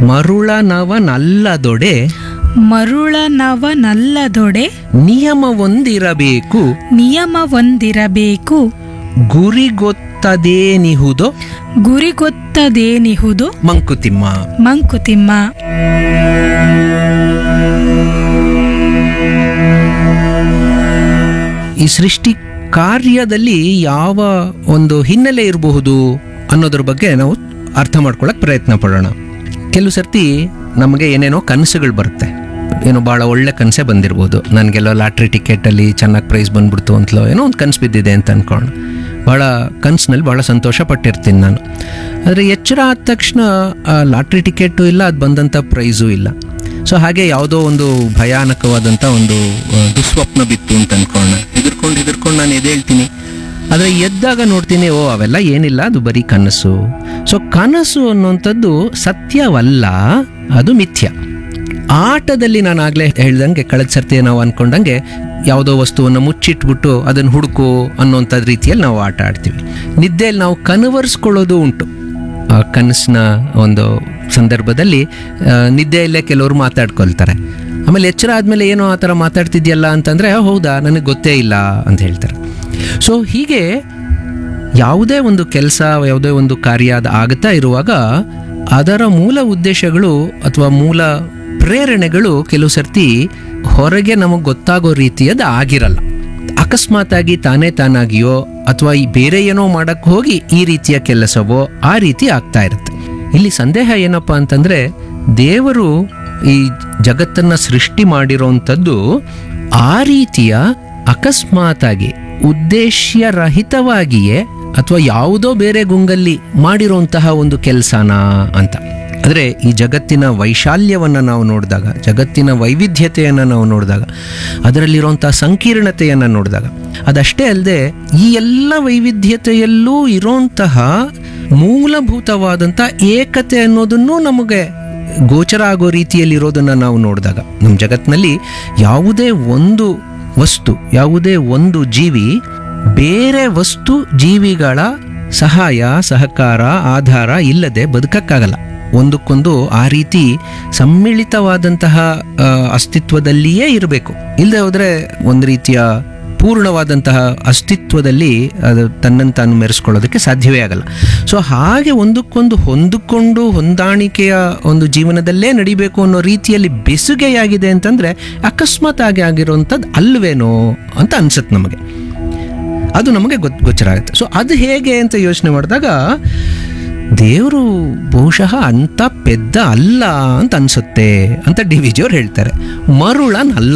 ಮರುಳನವನಲ್ಲದೊಡೆ ಮರುಳನವನಲ್ಲದೊಡೆ ನಿಯಮವೊಂದಿರಬೇಕು ನಿಯಮವೊಂದಿರಬೇಕು ಗುರಿಗೊತ್ತದೇನಿಹುದೋ ಗುರಿಗೊತ್ತದೇನಿಹುದು ಮಂಕುತಿಮ್ಮ ಮಂಕುತಿಮ್ಮ ಈ ಸೃಷ್ಟಿ ಕಾರ್ಯದಲ್ಲಿ ಯಾವ ಒಂದು ಹಿನ್ನೆಲೆ ಇರಬಹುದು ಅನ್ನೋದ್ರ ಬಗ್ಗೆ ನಾವು ಅರ್ಥ ಮಾಡ್ಕೊಳಕ್ ಪ್ರಯತ್ನ ಪಡೋಣ ಕೆಲವು ಸರ್ತಿ ನಮಗೆ ಏನೇನೋ ಕನಸುಗಳು ಬರುತ್ತೆ ಏನೋ ಭಾಳ ಒಳ್ಳೆ ಕನಸೇ ಬಂದಿರ್ಬೋದು ನನಗೆಲ್ಲೋ ಲಾಟ್ರಿ ಟಿಕೆಟಲ್ಲಿ ಚೆನ್ನಾಗಿ ಪ್ರೈಸ್ ಬಂದ್ಬಿಡ್ತು ಅಂತಲೋ ಏನೋ ಒಂದು ಕನಸು ಬಿದ್ದಿದೆ ಅಂತ ಅನ್ಕೊಂಡು ಭಾಳ ಕನಸಿನಲ್ಲಿ ಭಾಳ ಸಂತೋಷ ಪಟ್ಟಿರ್ತೀನಿ ನಾನು ಆದರೆ ಎಚ್ಚರ ಆದ ತಕ್ಷಣ ಆ ಲಾಟ್ರಿ ಟಿಕೆಟು ಇಲ್ಲ ಅದು ಬಂದಂಥ ಪ್ರೈಸು ಇಲ್ಲ ಸೊ ಹಾಗೆ ಯಾವುದೋ ಒಂದು ಭಯಾನಕವಾದಂಥ ಒಂದು ಆ, ದುಸ್ವಪ್ನ ಬಿತ್ತು ಅಂತ ಅನ್ಕೊಳ್ಳೋಣ ಹೆದರ್ಕೊಂಡು ಹೆದರ್ಕೊಂಡು ನಾನು ಎದ್ದೇಳ್ತೀನಿ ಆದರೆ ಎದ್ದಾಗ ನೋಡ್ತೀನಿ ಓ ಅವೆಲ್ಲ ಏನಿಲ್ಲ ಅದು ಬರೀ ಕನಸು ಸೊ ಕನಸು ಅನ್ನುವಂಥದ್ದು ಸತ್ಯವಲ್ಲ ಅದು ಮಿಥ್ಯ ಆಟದಲ್ಲಿ ನಾನು ಆಗಲೇ ಹೇಳ್ದಂಗೆ ಕಳೆದ ಸರ್ತಿ ನಾವು ಅನ್ಕೊಂಡಂಗೆ ಯಾವುದೋ ವಸ್ತುವನ್ನು ಮುಚ್ಚಿಟ್ಬಿಟ್ಟು ಅದನ್ನು ಹುಡುಕು ಅನ್ನೋಂಥದ್ದು ರೀತಿಯಲ್ಲಿ ನಾವು ಆಟ ಆಡ್ತೀವಿ ನಿದ್ದೆಯಲ್ಲಿ ನಾವು ಕನ್ವರ್ಸ್ಕೊಳ್ಳೋದು ಉಂಟು ಆ ಕನಸಿನ ಒಂದು ಸಂದರ್ಭದಲ್ಲಿ ಆ, ನಿದ್ದೆಯಲ್ಲೇ ಕೆಲವರು ಮಾತಾಡ್ಕೊಳ್ತಾರೆ ಆಮೇಲೆ ಎಚ್ಚರ ಆದಮೇಲೆ ಏನೋ ಆ ಥರ ಮಾತಾಡ್ತಿದ್ಯಲ್ಲ ಅಂತಂದರೆ ಹೌದಾ ನನಗೆ ಗೊತ್ತೇ ಇಲ್ಲ ಅಂತ ಹೇಳ್ತಾರೆ ಸೊ ಹೀಗೆ ಯಾವುದೇ ಒಂದು ಕೆಲಸ ಯಾವುದೇ ಒಂದು ಕಾರ್ಯ ಅದು ಆಗುತ್ತಾ ಇರುವಾಗ ಅದರ ಮೂಲ ಉದ್ದೇಶಗಳು ಅಥವಾ ಮೂಲ ಪ್ರೇರಣೆಗಳು ಕೆಲವು ಸರ್ತಿ ಹೊರಗೆ ನಮಗೆ ಗೊತ್ತಾಗೋ ರೀತಿಯದು ಆಗಿರಲ್ಲ ಅಕಸ್ಮಾತ್ ಆಗಿ ತಾನೇ ತಾನಾಗಿಯೋ ಅಥವಾ ಈ ಬೇರೆ ಏನೋ ಮಾಡಕ್ಕೆ ಹೋಗಿ ಈ ರೀತಿಯ ಕೆಲಸವೋ ಆ ರೀತಿ ಆಗ್ತಾ ಇರುತ್ತೆ ಇಲ್ಲಿ ಸಂದೇಹ ಏನಪ್ಪ ಅಂತಂದ್ರೆ ದೇವರು ಈ ಜಗತ್ತನ್ನ ಸೃಷ್ಟಿ ಮಾಡಿರೋಂಥದ್ದು ಆ ರೀತಿಯ ಅಕಸ್ಮಾತಾಗಿ ಉದ್ದೇಶ್ಯರಹಿತವಾಗಿಯೇ ಅಥವಾ ಯಾವುದೋ ಬೇರೆ ಗುಂಗಲ್ಲಿ ಮಾಡಿರೋಂತಹ ಒಂದು ಕೆಲಸನಾ ಅಂತ ಆದರೆ ಈ ಜಗತ್ತಿನ ವೈಶಾಲ್ಯವನ್ನು ನಾವು ನೋಡಿದಾಗ ಜಗತ್ತಿನ ವೈವಿಧ್ಯತೆಯನ್ನು ನಾವು ನೋಡಿದಾಗ ಅದರಲ್ಲಿರುವಂಥ ಸಂಕೀರ್ಣತೆಯನ್ನು ನೋಡಿದಾಗ ಅದಷ್ಟೇ ಅಲ್ಲದೆ ಈ ಎಲ್ಲ ವೈವಿಧ್ಯತೆಯಲ್ಲೂ ಇರೋಂತಹ ಮೂಲಭೂತವಾದಂಥ ಏಕತೆ ಅನ್ನೋದನ್ನು ನಮಗೆ ಗೋಚರ ಆಗೋ ರೀತಿಯಲ್ಲಿ ಇರೋದನ್ನು ನಾವು ನೋಡಿದಾಗ ನಮ್ಮ ಜಗತ್ತಿನಲ್ಲಿ ಯಾವುದೇ ಒಂದು ವಸ್ತು ಯಾವುದೇ ಒಂದು ಜೀವಿ ಬೇರೆ ವಸ್ತು ಜೀವಿಗಳ ಸಹಾಯ ಸಹಕಾರ ಆಧಾರ ಇಲ್ಲದೆ ಬದುಕಕ್ಕಾಗಲ್ಲ ಒಂದಕ್ಕೊಂದು ಆ ರೀತಿ ಸಮ್ಮಿಳಿತವಾದಂತಹ ಆ, ಅಸ್ತಿತ್ವದಲ್ಲಿಯೇ ಇರಬೇಕು ಇಲ್ಲದೆ ಹೋದರೆ ಒಂದು ರೀತಿಯ ಪೂರ್ಣವಾದಂತಹ ಅಸ್ತಿತ್ವದಲ್ಲಿ ಅದು ತನ್ನನ್ನು ತಾನು ಮೆರೆಸ್ಕೊಳ್ಳೋದಕ್ಕೆ ಸಾಧ್ಯವೇ ಆಗಲ್ಲ ಸೊ ಹಾಗೆ ಒಂದಕ್ಕೊಂದು ಹೊಂದಿಕೊಂಡು ಹೊಂದಾಣಿಕೆಯ ಒಂದು ಜೀವನದಲ್ಲೇ ನಡಿಬೇಕು ಅನ್ನೋ ರೀತಿಯಲ್ಲಿ ಬೆಸುಗೆಯಾಗಿದೆ ಅಂತಂದರೆ ಅಕಸ್ಮಾತ್ ಆಗಿ ಆಗಿರುವಂಥದ್ದು ಅಲ್ವೇನೋ ಅಂತ ಅನ್ಸುತ್ತೆ ನಮಗೆ ಅದು ನಮಗೆ ಗೊತ್ ಗೋಚರ ಆಗುತ್ತೆ ಸೊ ಅದು ಹೇಗೆ ಅಂತ ಯೋಚನೆ ಮಾಡಿದಾಗ ದೇವರು ಬಹುಶಃ ಅಂಥ ಪೆದ್ದ ಅಲ್ಲ ಅಂತ ಅನ್ಸುತ್ತೆ ಅಂತ ಡಿ ವಿ ಜಿಯವ್ರು ಹೇಳ್ತಾರೆ ಮರುಳನಲ್ಲ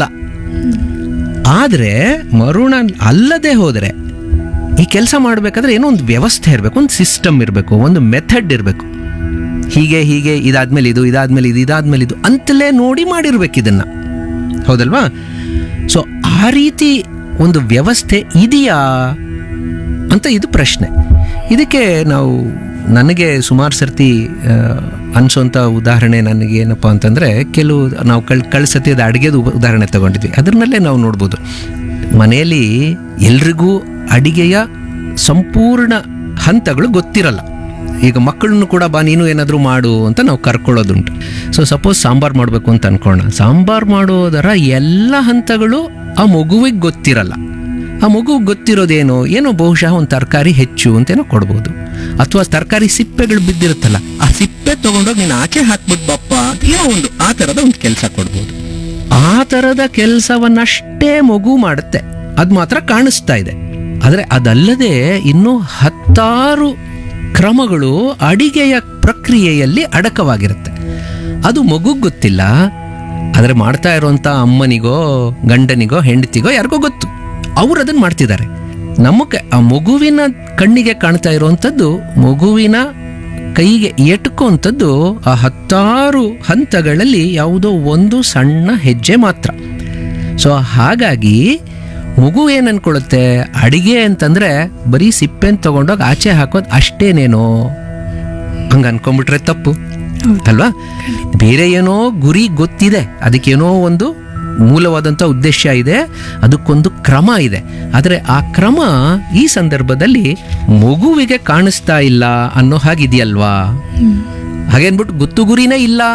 ಆದರೆ ಮರುಣ ಅಲ್ಲದೆ ಹೋದರೆ ಈ ಕೆಲಸ ಮಾಡಬೇಕಾದ್ರೆ ಏನೋ ಒಂದು ವ್ಯವಸ್ಥೆ ಇರಬೇಕು ಒಂದು ಸಿಸ್ಟಮ್ ಇರಬೇಕು ಒಂದು ಮೆಥಡ್ ಇರಬೇಕು ಹೀಗೆ ಹೀಗೆ ಇದಾದ್ಮೇಲೆ ಇದು ಇದಾದ್ಮೇಲೆ ಇದು ಇದಾದ್ಮೇಲೆ ಇದು ಅಂತಲೇ ನೋಡಿ ಮಾಡಿರ್ಬೇಕು ಇದನ್ನ ಹೌದಲ್ವಾ ಸೊ ಆ ರೀತಿ ಒಂದು ವ್ಯವಸ್ಥೆ ಇದೆಯಾ ಅಂತ ಇದು ಪ್ರಶ್ನೆ ಇದಕ್ಕೆ ನಾವು ನನಗೆ ಸುಮಾರು ಸರ್ತಿ ಆ, ಅನ್ಸೋಂಥ ಉದಾಹರಣೆ ನನಗೆ ಏನಪ್ಪ ಅಂತಂದರೆ ಕೆಲವು ನಾವು ಕಳ್ ಕಳ್ಸತಿ ಅದು ಅಡುಗೆದು ಉದಾಹರಣೆ ತಗೊಂಡಿದ್ವಿ ಅದರಲ್ಲೇ ನಾವು ನೋಡ್ಬೋದು ಮನೆಯಲ್ಲಿ ಎಲ್ರಿಗೂ ಅಡಿಗೆಯ ಸಂಪೂರ್ಣ ಹಂತಗಳು ಗೊತ್ತಿರಲ್ಲ ಈಗ ಮಕ್ಕಳನ್ನು ಕೂಡ ಬಾ ನೀನು ಏನಾದರೂ ಮಾಡು ಅಂತ ನಾವು ಕರ್ಕೊಳ್ಳೋದುಂಟು ಸೊ ಸಪೋಸ್ ಸಾಂಬಾರು ಮಾಡಬೇಕು ಅಂತ ಅನ್ಕೋಣ ಸಾಂಬಾರು ಮಾಡೋದರ ಎಲ್ಲ ಹಂತಗಳು ಆ ಮಗುವಿಗೆ ಗೊತ್ತಿರಲ್ಲ ಆ ಮಗು ಗೊತ್ತಿರೋದೇನೋ ಏನೋ ಬಹುಶಃ ಒಂದು ತರಕಾರಿ ಹೆಚ್ಚು ಅಂತೇನೋ ಕೊಡ್ಬೋದು ಅಥವಾ ತರಕಾರಿ ಸಿಪ್ಪೆಗಳು ಬಿದ್ದಿರುತ್ತಲ್ಲ ಆ ಸಿಪ್ಪೆ ತಗೊಂಡೋಗಿ ನೀನು ಆಚೆ ಹಾಕ್ಬಿಟ್ಟು ಬಪ್ಪ ಅಂತ ಏನೋ ಒಂದು ಆ ಥರದ ಒಂದು ಕೆಲಸ ಕೊಡ್ಬೋದು ಆ ಥರದ ಕೆಲಸವನ್ನಷ್ಟೇ ಮಗು ಮಾಡುತ್ತೆ ಅದು ಮಾತ್ರ ಕಾಣಿಸ್ತಾ ಇದೆ ಆದರೆ ಅದಲ್ಲದೆ ಇನ್ನೂ ಹತ್ತಾರು ಕ್ರಮಗಳು ಅಡಿಗೆಯ ಪ್ರಕ್ರಿಯೆಯಲ್ಲಿ ಅಡಕವಾಗಿರುತ್ತೆ ಅದು ಮಗುಗ್ ಗೊತ್ತಿಲ್ಲ ಆದರೆ ಮಾಡ್ತಾ ಇರುವಂಥ ಅಮ್ಮನಿಗೋ ಗಂಡನಿಗೋ ಹೆಂಡತಿಗೋ ಯಾರಿಗೋ ಗೊತ್ತು ಅವ್ರು ಅದನ್ನು ಮಾಡ್ತಿದ್ದಾರೆ ನಮಗೆ ಆ ಮಗುವಿನ ಕಣ್ಣಿಗೆ ಕಾಣ್ತಾ ಇರುವಂಥದ್ದು ಮಗುವಿನ ಕೈಗೆ ಎಟುಕುವಂಥದ್ದು ಆ ಹತ್ತಾರು ಹಂತಗಳಲ್ಲಿ ಯಾವುದೋ ಒಂದು ಸಣ್ಣ ಹೆಜ್ಜೆ ಮಾತ್ರ ಸೊ ಹಾಗಾಗಿ ಮಗು ಏನು ಅನ್ಕೊಳ್ಳುತ್ತೆ ಅಡಿಗೆ ಅಂತಂದ್ರೆ ಬರೀ ಸಿಪ್ಪೆನ್ ತಗೊಂಡೋಗಿ ಆಚೆ ಹಾಕೋದು ಅಷ್ಟೇನೇನೋ ಹಂಗ ಅನ್ಕೊಂಡ್ಬಿಟ್ರೆ ತಪ್ಪು ಅಲ್ವಾ ಬೇರೆ ಏನೋ ಗುರಿ ಗೊತ್ತಿದೆ ಅದಕ್ಕೇನೋ ಒಂದು ಮೂಲವಾದಂಥ ಉದ್ದೇಶ ಇದೆ ಅದಕ್ಕೊಂದು ಕ್ರಮ ಇದೆ ಆದರೆ ಆ ಕ್ರಮ ಈ ಸಂದರ್ಭದಲ್ಲಿ ಮಗುವಿಗೆ ಕಾಣಿಸ್ತಾ ಇಲ್ಲ ಅನ್ನೋ ಹಾಗಿದೆಯಲ್ವಾ ಹಾಗೇನ್ಬಿಟ್ಟು ಗೊತ್ತು ಗುರಿನೇ ಇಲ್ಲ